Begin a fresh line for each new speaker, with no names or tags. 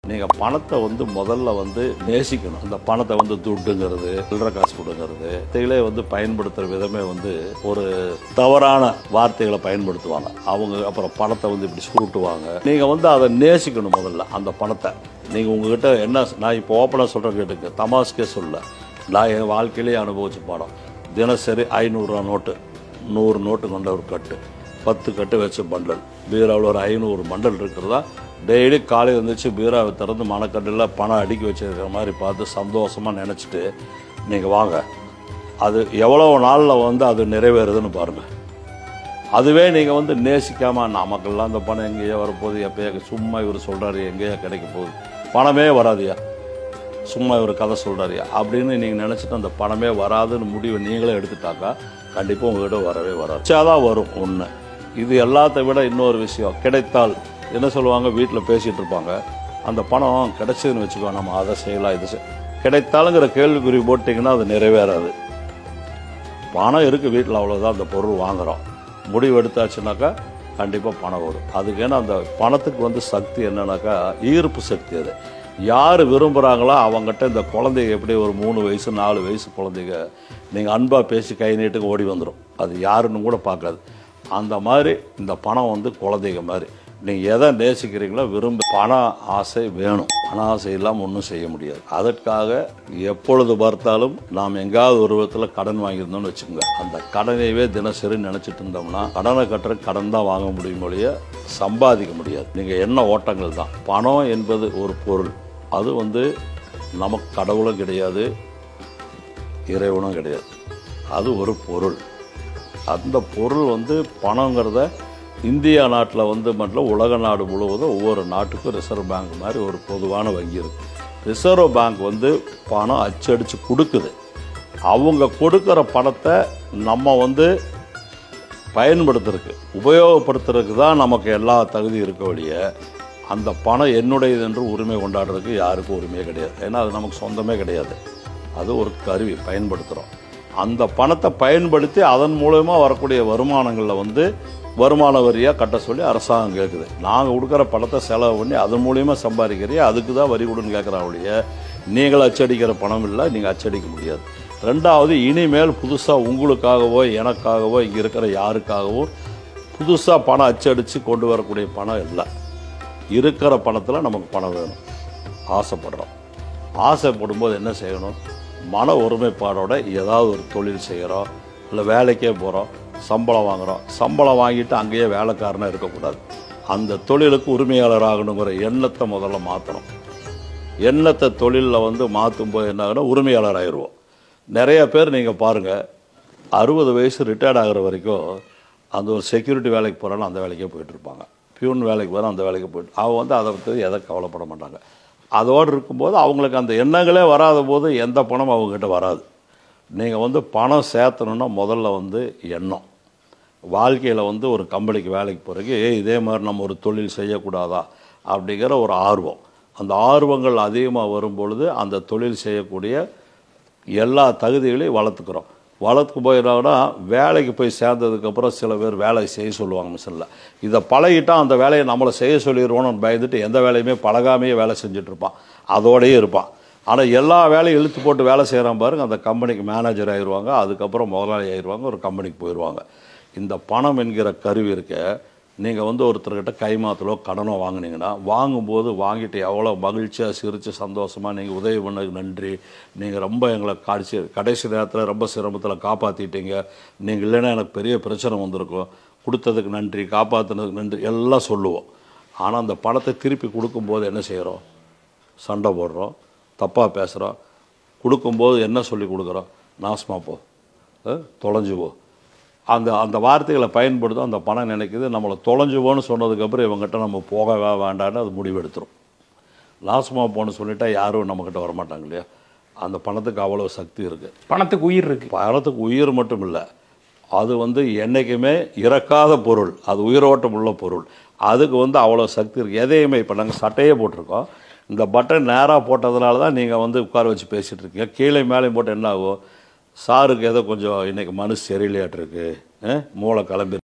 நீங்கள் பணத்தை வந்து முதல்ல வந்து நேசிக்கணும் இந்த பணத்தை வந்து துட்டுங்கிறது சில்லற காசு கொடுங்கிறது வார்த்தைகளே வந்து பயன்படுத்துகிற விதமே வந்து ஒரு தவறான வார்த்தைகளை பயன்படுத்துவாங்க அவங்க அப்புறம் பணத்தை வந்து இப்படி சுருட்டுவாங்க நீங்கள் வந்து அதை நேசிக்கணும் முதல்ல அந்த பணத்தை நீங்கள் உங்ககிட்ட என்ன நான் இப்போ ஓப்பனாக சொல்கிறேன் கேட்டுங்க தமாஸ்கே சொல்ல நான் என் வாழ்க்கையிலேயே அனுபவிச்ச பாடம் தினசரி ஐநூறுரூவா நோட்டு நூறு நோட்டு கொண்ட ஒரு கட்டு பத்து கட்டு வச்ச பண்டல் பீராவில் ஒரு ஐநூறு பண்டல் இருக்கிறதா டெய்லி காலையில் எழுந்திரிச்சு பீராவை திறந்து மணக்கட்டில் பணம் அடுக்கி வச்சிருக்கிற மாதிரி பார்த்து சந்தோஷமாக நினச்சிட்டு நீங்கள் வாங்க அது எவ்வளோ நாளில் வந்து அது நிறைவேறுதுன்னு பாருங்கள் அதுவே நீங்கள் வந்து நேசிக்காமல் நமக்கெல்லாம் இந்த பணம் எங்கேயோ வரப்போகுது எப்பயோ சும்மா இவர் சொல்கிறாரு எங்கேயோ கிடைக்க போகுது பணமே வராதுயா சும்மா இவர் கதை சொல்கிறாரியா அப்படின்னு நீங்கள் நினச்சிட்டு அந்த பணமே வராதுன்னு முடிவை நீங்களே எடுத்துட்டாக்கா கண்டிப்பாக உங்ககிட்ட வரவே வராது தான் வரும் ஒன்று இது எல்லாத்த விட இன்னொரு விஷயம் கிடைத்தால் என்ன சொல்லுவாங்க வீட்டில் பேசிகிட்டு இருப்பாங்க அந்த பணம் கிடைச்சதுன்னு வச்சுக்கோ நம்ம அதை செய்யலாம் இது செய் கிடைத்தாலுங்கிற கேள்விக்குறி போட்டிங்கன்னா அது நிறைவேறாது பணம் இருக்குது வீட்டில் அவ்வளோதான் அந்த பொருள் வாங்குகிறோம் முடிவு எடுத்தாச்சுனாக்கா கண்டிப்பாக பணம் வரும் அதுக்கு ஏன்னா அந்த பணத்துக்கு வந்து சக்தி என்னன்னாக்கா ஈர்ப்பு சக்தி அது யார் விரும்புகிறாங்களோ அவங்ககிட்ட இந்த குழந்தைங்க எப்படி ஒரு மூணு வயசு நாலு வயசு குழந்தைங்க நீங்கள் அன்பாக பேசி கை நீட்டுக்கு ஓடி வந்துடும் அது யாருன்னு கூட பார்க்காது அந்த மாதிரி இந்த பணம் வந்து குழந்தைங்க மாதிரி நீங்கள் எதை நேசிக்கிறீங்களோ விரும்ப பண ஆசை வேணும் பண ஆசை இல்லாமல் ஒன்றும் செய்ய முடியாது அதற்காக எப்பொழுது பார்த்தாலும் நாம் எங்காவது ஒரு விதத்தில் கடன் வாங்கியிருந்தோம்னு வச்சுக்கோங்க அந்த கடனையவே தினசரி நினச்சிட்டு இருந்தோம்னா கடனை கட்டுற கடன் தான் வாங்க முடியும் ஒழிய சம்பாதிக்க முடியாது நீங்கள் என்ன ஓட்டங்கள் தான் பணம் என்பது ஒரு பொருள் அது வந்து நமக்கு கடவுளும் கிடையாது இறைவனும் கிடையாது அது ஒரு பொருள் அந்த பொருள் வந்து பணங்கிறத இந்தியா நாட்டில் வந்து மட்டும் உலக நாடு முழுவதும் ஒவ்வொரு நாட்டுக்கும் ரிசர்வ் பேங்க் மாதிரி ஒரு பொதுவான வங்கி இருக்கு ரிசர்வ் பேங்க் வந்து பணம் அச்சடித்து கொடுக்குது அவங்க கொடுக்குற பணத்தை நம்ம வந்து பயன்படுத்துறதுக்கு உபயோகப்படுத்துறதுக்கு தான் நமக்கு எல்லா தகுதி இருக்க வழிய அந்த பணம் என்னுடையது என்று உரிமை கொண்டாடுறதுக்கு யாருக்கும் உரிமையே கிடையாது ஏன்னா அது நமக்கு சொந்தமே கிடையாது அது ஒரு கருவி பயன்படுத்துகிறோம் அந்த பணத்தை பயன்படுத்தி அதன் மூலயமா வரக்கூடிய வருமானங்களில் வந்து வருமான வரியாக கட்ட சொல்லி அரசாங்கம் கேட்குது நாங்கள் கொடுக்குற பணத்தை செலவு பண்ணி அதன் மூலியமா சம்பாதிக்கிறியா அதுக்கு தான் வரி கொடுன்னு கேட்குறாங்க ஒழிய நீங்கள் அச்சடிக்கிற பணம் இல்லை நீங்கள் அச்சடிக்க முடியாது ரெண்டாவது இனிமேல் புதுசாக உங்களுக்காகவோ எனக்காகவோ இங்கே இருக்கிற யாருக்காகவோ புதுசாக பணம் அச்சடித்து கொண்டு வரக்கூடிய பணம் இல்லை இருக்கிற பணத்தில் நமக்கு பணம் வேணும் ஆசைப்படுறோம் ஆசைப்படும்போது என்ன செய்யணும் மன ஒருமைப்பாடோட ஏதாவது ஒரு தொழில் செய்கிறோம் இல்லை வேலைக்கே போகிறோம் சம்பளம் வாங்குகிறோம் சம்பளம் வாங்கிட்டு அங்கேயே வேலைக்காரனாக இருக்கக்கூடாது அந்த தொழிலுக்கு உரிமையாளர் ஆகணுங்கிற எண்ணத்தை முதல்ல மாற்றணும் எண்ணத்தை தொழிலில் வந்து மாற்றும் போது என்ன ஆகுனா உரிமையாளர் ஆயிடுவோம் நிறைய பேர் நீங்கள் பாருங்கள் அறுபது வயசு ரிட்டையர்ட் ஆகிற வரைக்கும் அந்த ஒரு செக்யூரிட்டி வேலைக்கு போகிறாலும் அந்த வேலைக்கே போயிட்டுருப்பாங்க பியூன் வேலைக்கு போகிற அந்த வேலைக்கு போயிட்டு அவங்க வந்து அதை பற்றி எதை கவலைப்பட மாட்டாங்க அதோடு இருக்கும்போது அவங்களுக்கு அந்த எண்ணங்களே வராத போது எந்த பணமும் அவங்ககிட்ட வராது நீங்கள் வந்து பணம் சேர்த்தணுன்னா முதல்ல வந்து எண்ணம் வாழ்க்கையில் வந்து ஒரு கம்பெனிக்கு வேலைக்கு போகிறதுக்கு ஏய் இதே மாதிரி நம்ம ஒரு தொழில் செய்யக்கூடாதா அப்படிங்கிற ஒரு ஆர்வம் அந்த ஆர்வங்கள் அதிகமாக வரும்பொழுது அந்த தொழில் செய்யக்கூடிய எல்லா தகுதிகளையும் வளர்த்துக்கிறோம் வளர்த்து போயிடோம்னா வேலைக்கு போய் சேர்ந்ததுக்கப்புறம் சில பேர் வேலை செய்ய சொல்லுவாங்க மிஷினில் இதை பழகிட்டா அந்த வேலையை நம்மளை செய்ய சொல்லிடுவோன்னு பயந்துட்டு எந்த வேலையுமே பழகாமையே வேலை செஞ்சுட்டு இருப்பான் அதோடயே இருப்பான் ஆனால் எல்லா வேலையும் இழுத்து போட்டு வேலை செய்கிறான் பாருங்க அந்த கம்பெனிக்கு மேனேஜர் ஆயிடுவாங்க அதுக்கப்புறம் முதலாளி ஆயிடுவாங்க ஒரு கம்பெனிக்கு போயிடுவாங்க இந்த பணம் என்கிற கருவி இருக்க நீங்கள் வந்து ஒருத்தர்கிட்ட கைமாத்தலோ கடனோ வாங்குனீங்கன்னா வாங்கும்போது வாங்கிட்டு எவ்வளோ மகிழ்ச்சியாக சிரித்து சந்தோஷமாக நீங்கள் உதவி பண்ணதுக்கு நன்றி நீங்கள் ரொம்ப எங்களை காட்சி கடைசி நேரத்தில் ரொம்ப சிரமத்தில் காப்பாற்றிட்டீங்க நீங்கள் இல்லைன்னா எனக்கு பெரிய பிரச்சனை வந்திருக்கும் கொடுத்ததுக்கு நன்றி காப்பாற்றினதுக்கு நன்றி எல்லாம் சொல்லுவோம் ஆனால் அந்த பணத்தை திருப்பி கொடுக்கும்போது என்ன செய்கிறோம் சண்டை போடுறோம் தப்பாக பேசுகிறோம் கொடுக்கும்போது என்ன சொல்லி கொடுக்குறோம் நாசமாக போ அஹ், தொலைஞ்சு போ அந்த அந்த வார்த்தைகளை பயன்படுத்தும் அந்த பணம் நினைக்குது நம்மளை தொலைஞ்சுவோன்னு சொன்னதுக்கப்புறம் இவங்ககிட்ட நம்ம போகவே வேண்டான்னு அது முடிவெடுத்துரும் நாசமாக போன்னு சொல்லிட்டா யாரும் நம்மக்கிட்ட வரமாட்டாங்க இல்லையா அந்த பணத்துக்கு அவ்வளோ சக்தி இருக்குது
பணத்துக்கு உயிர் இருக்கு
பணத்துக்கு உயிர் மட்டும் இல்லை அது வந்து என்றைக்குமே இறக்காத பொருள் அது உயிரோட்டம் உள்ள பொருள் அதுக்கு வந்து அவ்வளோ சக்தி இருக்குது எதையுமே இப்போ நாங்கள் சட்டையே போட்டிருக்கோம் இந்த பட்டன் நேராக போட்டதுனால தான் நீங்கள் வந்து உட்கார வச்சு பேசிகிட்டு இருக்கீங்க கீழே மேலே போட்டு என்ன ஆகும் சாருக்கு ஏதோ கொஞ்சம் இன்றைக்கி மனசு சரியில்லையாட்டிருக்கு மூளை கிளம்பி